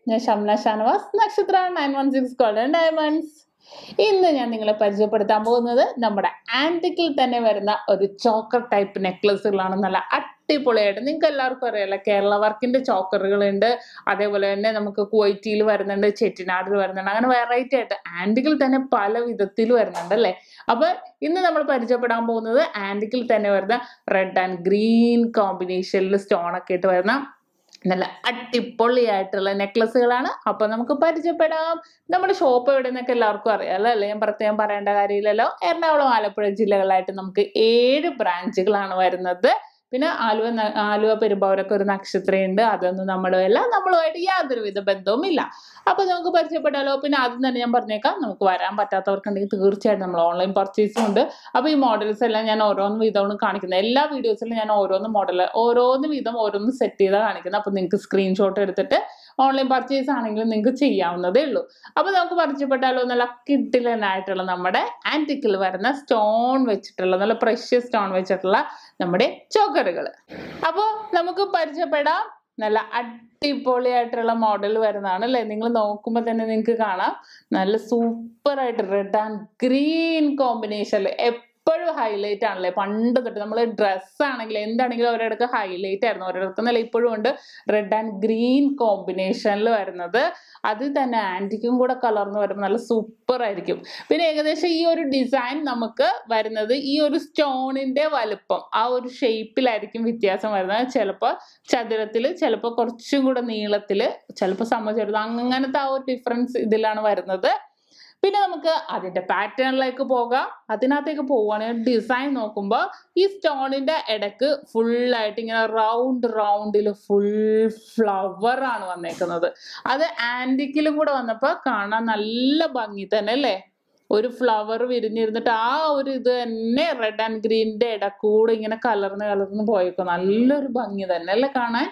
ഞാൻ Shamna Shanavas Nakshatra nine one six golden diamonds ഇന്ന് ഞാൻ നിങ്ങളെ പരിചയപ്പെടുത്താൻ പോകുന്നത് നമ്മുടെ ആൻറ്റിക്കിൽ തന്നെ വരുന്ന ഒരു ചോക്കർ ടൈപ്പ് നെക്ലസുകളാണ് നല്ല അടിപൊളിയായിട്ട് നിങ്ങൾക്ക് എല്ലാവർക്കും അറിയാലോ കേരള വർക്കിന്റെ ചോക്കറുകളുണ്ട് അതേപോലെ തന്നെ നമുക്ക് കുവൈറ്റിയിൽ വരുന്നുണ്ട് ചെട്ടിനാടിൽ വരുന്നുണ്ട് അങ്ങനെ വെറൈറ്റി ആയിട്ട് ആൻറ്റിക്കിൽ തന്നെ പല വിധത്തിൽ വരുന്നുണ്ട് അല്ലേ അപ്പൊ ഇന്ന് നമ്മൾ പരിചയപ്പെടാൻ പോകുന്നത് ആൻറ്റിക്കിൽ തന്നെ വരുന്ന റെഡ് ആൻഡ് ഗ്രീൻ കോമ്പിനേഷനിൽ സ്റ്റോൺ ഒക്കെ ഇട്ട് വരുന്ന നല്ല അടിപൊളിയായിട്ടുള്ള നെക്ലസുകളാണ് അപ്പൊ നമുക്ക് പരിചയപ്പെടാം നമ്മുടെ ഷോപ്പ് എവിടെ നിന്നൊക്കെ എല്ലാവർക്കും അറിയാലോ അല്ലേ ഞാൻ പ്രത്യേകം പറയേണ്ട കാര്യമില്ലല്ലോ എറണാകുളം ആലപ്പുഴ ജില്ലകളായിട്ട് നമുക്ക് ഏഴ് ബ്രാഞ്ചുകളാണ് വരുന്നത് പിന്നെ ആലുവ ന- ആലുവ പെരുമ്പാവൂരൊക്കെ ഒരു നക്ഷത്രമുണ്ട് അതൊന്നും നമ്മളുമല്ല നമ്മളുമായിട്ട് യാതൊരുവിധ ബന്ധവുമില്ല അപ്പൊ നമുക്ക് പരിചയപ്പെടാലോ പിന്നെ ആദ്യം തന്നെ ഞാൻ പറഞ്ഞേക്കാം നമുക്ക് വരാൻ പറ്റാത്തവർക്കുണ്ടെങ്കിൽ തീർച്ചയായിട്ടും നമ്മൾ ഓൺലൈൻ പർച്ചേസും ഉണ്ട് അപ്പൊ ഈ മോഡൽസ് എല്ലാം ഞാൻ ഓരോന്ന് വീതമാണ് കാണിക്കുന്നത് എല്ലാ വീഡിയോസിലും ഞാൻ ഓരോന്ന് മോഡൽ ഓരോന്ന് വീതം ഓരോന്ന് സെറ്റ് ചെയ്താണ് കാണിക്കുന്നത് അപ്പൊ നിങ്ങൾക്ക് സ്ക്രീൻഷോട്ട് എടുത്തിട്ട് ഓൺലൈൻ പർച്ചേസ് ആണെങ്കിലും നിങ്ങൾക്ക് ചെയ്യാവുന്നതേ ഉള്ളൂ അപ്പൊ നമുക്ക് പരിചയപ്പെട്ടാലോ നല്ല കിഡിലനായിട്ടുള്ള നമ്മുടെ ആന്റിക്കിൽ വരുന്ന സ്റ്റോൺ വെച്ചിട്ടുള്ള നല്ല പ്രഷ്യസ് സ്റ്റോൺ വെച്ചിട്ടുള്ള നമ്മുടെ ചോക്കറുകൾ അപ്പോൾ നമുക്ക് പരിചയപ്പെടാം നല്ല അടിപൊളിയായിട്ടുള്ള മോഡൽ വരുന്നതാണ് അല്ലേ നിങ്ങൾ നോക്കുമ്പോൾ തന്നെ നിങ്ങൾക്ക് കാണാം നല്ല സൂപ്പർ ആയിട്ട് റെഡ് ആൻഡ് ഗ്രീൻ കോമ്പിനേഷനിൽ എപ്പോഴും ഹൈലൈറ്റ് ആണല്ലേ പണ്ട് തൊട്ട് നമ്മൾ ഡ്രസ്സ് ആണെങ്കിലും എന്താണെങ്കിലും ഒരിടക്ക് ഹൈലൈറ്റ് ആയിരുന്നു ഒരിടത്ത് നല്ല ഇപ്പോഴും ഉണ്ട് റെഡ് ആൻഡ് ഗ്രീൻ കോമ്പിനേഷനിൽ വരുന്നത് അത് തന്നെ ആൻറ്റിക്കും കൂടെ കലർന്ന് വരുമ്പോൾ നല്ല സൂപ്പർ ആയിരിക്കും പിന്നെ ഏകദേശം ഈ ഒരു ഡിസൈൻ നമുക്ക് വരുന്നത് ഈ ഒരു സ്റ്റോണിന്റെ വലുപ്പം ആ ഒരു ഷേപ്പിലായിരിക്കും വ്യത്യാസം വരുന്നത് ചിലപ്പോൾ ചതുരത്തിൽ ചിലപ്പോൾ കുറച്ചും കൂടെ നീളത്തിൽ ചിലപ്പോൾ സമചതുരം അങ്ങനത്തെ ആ ഒരു ഡിഫറൻസ് ഇതിലാണ് വരുന്നത് പിന്നെ നമുക്ക് അതിന്റെ പാറ്റേണിലേക്ക് പോകാം അതിനകത്തേക്ക് പോവുകയാണെങ്കിൽ ഡിസൈൻ നോക്കുമ്പോൾ ഈ സ്റ്റോണിന്റെ ഇടക്ക് ഫുള്ളായിട്ട് ഇങ്ങനെ റൗണ്ട് റൗണ്ടിൽ ഫുൾ ഫ്ലവർ ആണ് വന്നേക്കുന്നത് അത് ആന്റിക്കിലും കൂടെ വന്നപ്പോൾ കാണാൻ നല്ല ഭംഗി തന്നെ അല്ലേ ഒരു ഫ്ലവർ വിരിഞ്ഞിരുന്നിട്ട് ആ ഒരു ഇത് തന്നെ റെഡ് ആൻഡ് ഗ്രീനിന്റെ ഇടക്കൂടെ ഇങ്ങനെ കലർന്ന് കലർന്ന് പോയേക്കും നല്ലൊരു ഭംഗി തന്നെ അല്ലേ കാണാൻ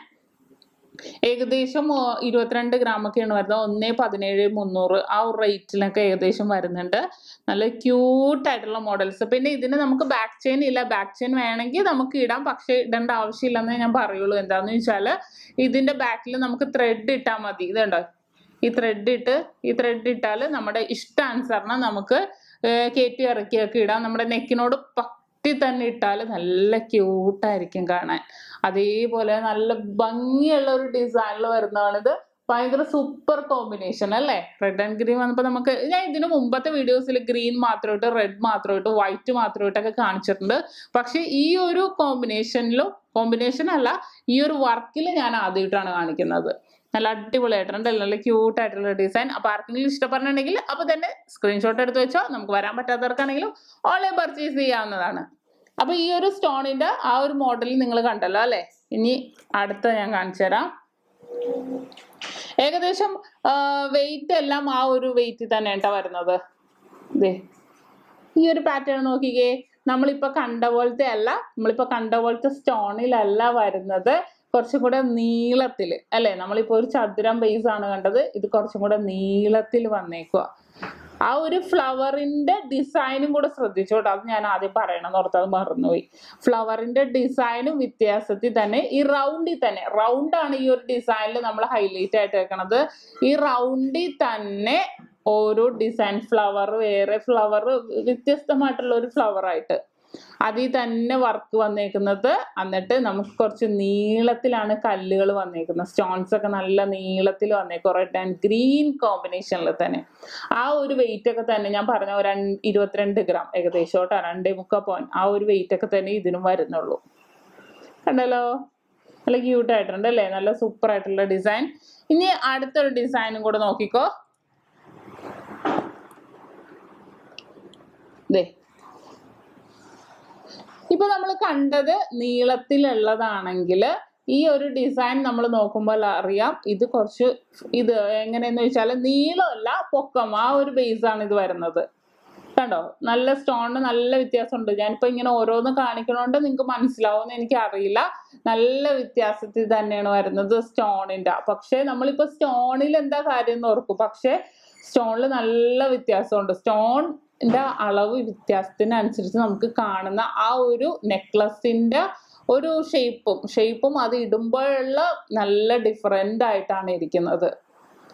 ഏകദേശം ആ, ഇരുപത്തിരണ്ട് ഗ്രാം ഒക്കെയാണ് വരുന്നത് ഒന്നേ പതിനേഴ് മുന്നൂറ് ആ ഒരു റേറ്റിലൊക്കെ ഏകദേശം വരുന്നുണ്ട് നല്ല ക്യൂട്ട് ആയിട്ടുള്ള മോഡൽസ് പിന്നെ ഇതിന് നമുക്ക് ബാക്ക് ചെയിൻ ഇല്ല ബാക്ക് ചെയിൻ വേണമെങ്കിൽ നമുക്ക് ഇടാം പക്ഷേ ഇടേണ്ട ആവശ്യമില്ലെന്നേ ഞാൻ പറയുള്ളൂ എന്താന്ന് വെച്ചാൽ ഇതിന്റെ ബാക്കിൽ നമുക്ക് ത്രെഡ് ഇട്ടാൽ മതി ഇതുണ്ടോ ഈ ത്രെഡ് ഇട്ട് ഈ ത്രെഡ് ഇട്ടാൽ നമ്മുടെ ഇഷ്ടാനുസരണം നമുക്ക് ഏർ കയറ്റി ഇറക്കിയൊക്കെ ഇടാം നമ്മുടെ നെക്കിനോട് പറ്റി തന്നെ ഇട്ടാൽ നല്ല ക്യൂട്ടായിരിക്കും കാണാൻ അതേപോലെ നല്ല ഭംഗിയുള്ള ഒരു ഡിസൈനിൽ വരുന്നതാണിത് ഭയങ്കര സൂപ്പർ കോമ്പിനേഷൻ അല്ലേ റെഡ് ആൻഡ് ഗ്രീൻ വന്നപ്പോൾ നമുക്ക് ഞാൻ ഇതിന് മുമ്പത്തെ വീഡിയോസിൽ ഗ്രീൻ മാത്രമായിട്ട് റെഡ് മാത്രമായിട്ട് വൈറ്റ് മാത്രമായിട്ടൊക്കെ കാണിച്ചിട്ടുണ്ട് പക്ഷെ ഈ ഒരു കോമ്പിനേഷനിലും കോമ്പിനേഷൻ അല്ല ഈ ഒരു വർക്കിൽ ഞാൻ ആദ്യമായിട്ടാണ് കാണിക്കുന്നത് നല്ല അടിപൊളിയായിട്ടുണ്ട് നല്ല ക്യൂട്ട് ആയിട്ടുള്ള ഡിസൈൻ അപ്പൊ ആർക്കെങ്കിലും ഇഷ്ടപ്പെടണമെങ്കിൽ അപ്പൊ തന്നെ സ്ക്രീൻഷോട്ട് എടുത്ത് വെച്ചോ നമുക്ക് വരാൻ പറ്റാത്തവർക്കാണെങ്കിലും ഓൺലൈൻ പർച്ചേസ് ചെയ്യാവുന്നതാണ് അപ്പൊ ഈ ഒരു സ്റ്റോണിന്റെ ആ ഒരു മോഡൽ നിങ്ങൾ കണ്ടല്ലോ അല്ലെ ഇനി അടുത്ത ഞാൻ കാണിച്ചു തരാം ഏകദേശം വെയിറ്റ് എല്ലാം ആ ഒരു വെയിറ്റ് തന്നെ കേട്ടോ വരുന്നത് ദേ ഈ ഒരു പാറ്റേൺ നോക്കിക്കേ നമ്മളിപ്പോ കണ്ട പോലത്തെ അല്ല നമ്മളിപ്പോ കണ്ട പോലത്തെ സ്റ്റോണിലല്ല വരുന്നത് കുറച്ചും കൂടെ നീളത്തിൽ അല്ലെ നമ്മളിപ്പോ ഒരു ചതുരം ബേസ് ആണ് കണ്ടത് ഇത് കുറച്ചും കൂടെ നീളത്തിൽ വന്നേക്കുക ആ ഒരു ഫ്ലവറിന്റെ ഡിസൈനും കൂടെ ശ്രദ്ധിച്ചോട്ടോ അത് ഞാൻ ആദ്യം പറയണം ഓർത്ത് അത് മറന്നുപോയി ഫ്ലവറിന്റെ ഡിസൈനും വ്യത്യാസത്തിൽ തന്നെ ഈ റൗണ്ടിൽ തന്നെ റൗണ്ട് ആണ് ഈ ഒരു ഡിസൈനിൽ നമ്മൾ ഹൈലൈറ്റ് ആയിട്ട് വെക്കണത് ഈ റൗണ്ടിൽ തന്നെ ഓരോ ഡിസൈൻ ഫ്ലവർ വേറെ ഫ്ലവർ വ്യത്യസ്തമായിട്ടുള്ള ഒരു ഫ്ലവർ ആയിട്ട് അതിൽ തന്നെ വർക്ക് വന്നേക്കുന്നത് എന്നിട്ട് നമുക്ക് കുറച്ച് നീളത്തിലാണ് കല്ലുകൾ വന്നേക്കുന്നത് സ്റ്റോൺസ് ഒക്കെ നല്ല നീളത്തിൽ വന്നേക്കും റെഡ് ആൻഡ് ഗ്രീൻ കോമ്പിനേഷനിൽ തന്നെ ആ ഒരു വെയിറ്റ് ഒക്കെ തന്നെ ഞാൻ പറഞ്ഞ ഒരു രണ്ട് ഇരുപത്തിരണ്ട് ഗ്രാം ഏകദേശം കേട്ടോ രണ്ടേ മുക്കാൽ പോയിന്റ് ആ ഒരു വെയിറ്റ് ഒക്കെ തന്നെ ഇതിനും വരുന്നുള്ളൂ കണ്ടല്ലോ നല്ല ക്യൂട്ട് ആയിട്ടുണ്ട് അല്ലേ നല്ല സൂപ്പർ ആയിട്ടുള്ള ഡിസൈൻ ഇനി അടുത്തൊരു ഡിസൈനും കൂടെ നോക്കിക്കോ ദേ ഇപ്പൊ നമ്മൾ കണ്ടത് നീളത്തിലുള്ളതാണെങ്കിൽ ഈ ഒരു ഡിസൈൻ നമ്മൾ നോക്കുമ്പോൾ അറിയാം ഇത് കുറച്ച് ഇത് എങ്ങനെയെന്ന് വെച്ചാൽ നീളമല്ല പൊക്കം ആ ഒരു ബേസ് ആണ് ഇത് വരുന്നത് കണ്ടോ നല്ല സ്റ്റോണിന് നല്ല വ്യത്യാസമുണ്ട് ഞാനിപ്പോ ഇങ്ങനെ ഓരോന്ന് കാണിക്കണോണ്ട് നിങ്ങൾക്ക് മനസ്സിലാവുമെന്ന് എനിക്ക് അറിയില്ല നല്ല വ്യത്യാസത്തിൽ തന്നെയാണ് വരുന്നത് സ്റ്റോണിന്റെ പക്ഷെ നമ്മളിപ്പോ സ്റ്റോണിൽ എന്താ കാര്യം എന്ന് ഓർക്കും പക്ഷെ സ്റ്റോണിൽ നല്ല വ്യത്യാസമുണ്ട് സ്റ്റോണിന്റെ അളവ് വ്യത്യാസത്തിനനുസരിച്ച് നമുക്ക് കാണുന്ന ആ ഒരു നെക്ലസിന്റെ ഒരു ഷേപ്പും ഷേപ്പും അത് ഇടുമ്പോഴുള്ള നല്ല ഡിഫറെന്റ് ആയിട്ടാണ് ഇരിക്കുന്നത്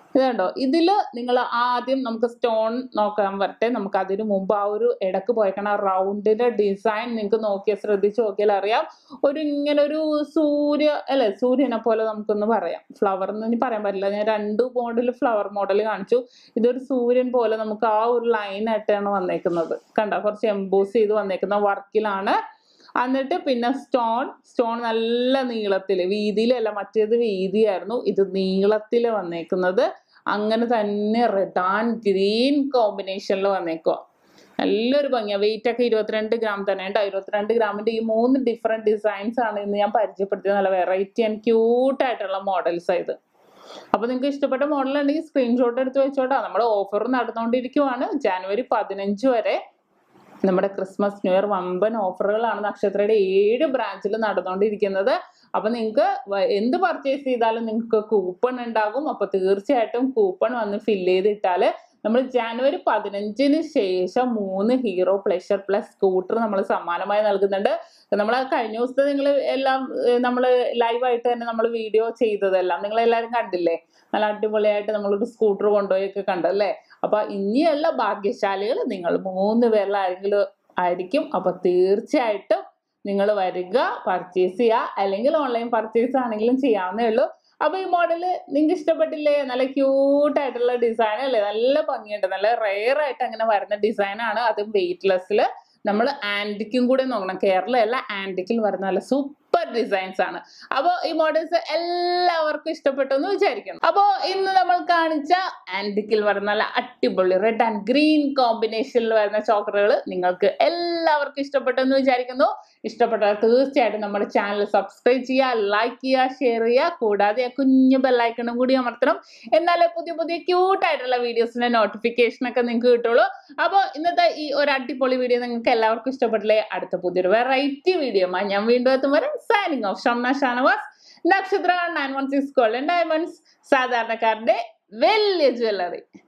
ഇത് കണ്ടോ ഇതില് നിങ്ങൾ ആദ്യം നമുക്ക് സ്റ്റോൺ നോക്കാൻ വരട്ടെ നമുക്ക് അതിനു മുമ്പ് ആ ഒരു ഇടക്ക് പോയേക്കണ റൗണ്ടിന്റെ ഡിസൈൻ നിങ്ങൾക്ക് നോക്കിയാൽ ശ്രദ്ധിച്ച് നോക്കിയാൽ അറിയാം ഒരു ഇങ്ങനെ ഒരു സൂര്യ അല്ലെ സൂര്യനെ പോലെ നമുക്കൊന്ന് പറയാം ഫ്ലവർ എന്ന് ഇനി പറയാൻ പറ്റില്ല ഞാൻ രണ്ട് മോഡൽ ഫ്ലവർ മോഡൽ കാണിച്ചു ഇതൊരു സൂര്യൻ പോലെ നമുക്ക് ആ ഒരു ലൈൻ ആയിട്ടാണ് വന്നേക്കുന്നത് കണ്ടോ കുറച്ച് എംബോസ് ചെയ്ത് വന്നേക്കുന്ന വർക്കിലാണ് എന്നിട്ട് പിന്നെ സ്റ്റോൺ സ്റ്റോൺ നല്ല നീളത്തിൽ വീതിയിലല്ല മറ്റേത് വീതിയായിരുന്നു ഇത് നീളത്തിൽ വന്നേക്കുന്നത് അങ്ങനെ തന്നെ റെഡ് ആൻഡ് ഗ്രീൻ കോമ്പിനേഷനിൽ വന്നേക്കുക നല്ലൊരു ഭംഗിയാണ് വെയിറ്റ് ഒക്കെ ഇരുപത്തിരണ്ട് ഗ്രാം തന്നെ ഉണ്ട് ഇരുപത്തിരണ്ട് ഗ്രാമിന്റെ ഈ മൂന്ന് ഡിഫറെന്റ് ഡിസൈൻസ് ആണ് ഇന്ന് ഞാൻ പരിചയപ്പെടുത്തിയത് നല്ല വെറൈറ്റി ആൻഡ് ക്യൂട്ട് ആയിട്ടുള്ള മോഡൽസ് ഇത് അപ്പൊ നിങ്ങൾക്ക് ഇഷ്ടപ്പെട്ട മോഡൽ ഉണ്ടെങ്കിൽ സ്ക്രീൻഷോട്ട് എടുത്ത് വെച്ചോട്ടാ നമ്മൾ ഓഫർ നടന്നുകൊണ്ടിരിക്കുവാണ് ജനുവരി പതിനഞ്ച് വരെ നമ്മുടെ ക്രിസ്മസ് ന്യൂ ഇയർ വമ്പൻ ഓഫറുകളാണ് നക്ഷത്രയുടെ ഏഴ് ബ്രാഞ്ചിൽ നടന്നുകൊണ്ടിരിക്കുന്നത് അപ്പൊ നിങ്ങൾക്ക് എന്ത് പർച്ചേസ് ചെയ്താലും നിങ്ങൾക്ക് കൂപ്പൺ ഉണ്ടാകും അപ്പൊ തീർച്ചയായിട്ടും കൂപ്പൺ വന്ന് ഫില്ല് ചെയ്തിട്ടാല് നമ്മൾ ജനുവരി പതിനഞ്ചിന് ശേഷം മൂന്ന് ഹീറോ പ്ലഷർ പ്ലസ് സ്കൂട്ടർ നമ്മൾ സമ്മാനമായി നൽകുന്നുണ്ട് നമ്മൾ കഴിഞ്ഞ ദിവസത്തെ നിങ്ങൾ എല്ലാം നമ്മൾ ലൈവായിട്ട് തന്നെ നമ്മൾ വീഡിയോ ചെയ്തതെല്ലാം നിങ്ങൾ എല്ലാവരും കണ്ടില്ലേ നല്ല അടിപൊളിയായിട്ട് നമ്മളൊരു സ്കൂട്ടർ കൊണ്ടുപോയൊക്കെ കണ്ടല്ലേ അപ്പൊ ഇനിയുള്ള ഭാഗ്യശാലികൾ നിങ്ങൾ മൂന്ന് പേരിലാരെങ്കിലും ആയിരിക്കും അപ്പൊ തീർച്ചയായിട്ടും നിങ്ങൾ വരിക പർച്ചേസ് ചെയ്യുക അല്ലെങ്കിൽ ഓൺലൈൻ പർച്ചേസ് ആണെങ്കിലും ചെയ്യാവുന്നേ ഉള്ളൂ അപ്പൊ ഈ മോഡല് നിങ്ങൾക്ക് ഇഷ്ടപ്പെട്ടില്ലേ നല്ല ക്യൂട്ട് ആയിട്ടുള്ള ഡിസൈൻ അല്ലേ നല്ല ഭംഗിയുണ്ട് നല്ല റെയർ ആയിട്ട് അങ്ങനെ വരുന്ന ഡിസൈൻ ആണ് അതും വെയിറ്റ്ലെസ്സിൽ നമ്മൾ ആന്റിക്കും കൂടെ നോക്കണം കേരളയല്ല ആന്റിക്കിൽ വരുന്ന നല്ല സൂപ്പർ ഡിസൈൻസ് ആണ് അപ്പോൾ ഈ മോഡൽസ് എല്ലാവർക്കും ഇഷ്ടപ്പെട്ടു എന്ന് വിചാരിക്കുന്നു അപ്പോൾ ഇന്ന് നമ്മൾ കാണിച്ച ആന്റിക്കിൽ വരുന്ന നല്ല അടിപൊളി റെഡ് ആൻഡ് ഗ്രീൻ കോമ്പിനേഷനിൽ വരുന്ന ചോക്കറുകൾ നിങ്ങൾക്ക് എല്ലാവർക്കും ഇഷ്ടപ്പെട്ടു എന്ന് വിചാരിക്കുന്നു ഇഷ്ടപ്പെട്ടാൽ തീർച്ചയായിട്ടും നമ്മുടെ ചാനൽ സബ്സ്ക്രൈബ് ചെയ്യുക ലൈക്ക് ചെയ്യുക ഷെയർ ചെയ്യുക കൂടാതെ ആ കുഞ്ഞു ബെല്ലൈക്കണും കൂടി അമർത്തണം എന്നാലേ പുതിയ പുതിയ ക്യൂട്ട് ആയിട്ടുള്ള വീഡിയോസിന്റെ നോട്ടിഫിക്കേഷൻ ഒക്കെ നിങ്ങൾക്ക് കിട്ടുള്ളൂ അപ്പോൾ ഇന്നത്തെ ഈ ഒരു അടിപൊളി വീഡിയോ നിങ്ങൾക്ക് എല്ലാവർക്കും ഇഷ്ടപ്പെട്ടില്ലേ അടുത്ത പുതിയൊരു വെറൈറ്റി വീഡിയോ ഞാൻ വീണ്ടും എത്തും വരെ signing off Shamna Shanavas Nakshatra nine one six golden diamonds സാധാരണക്കാരുടെ വലിയ ജ്വല്ലറി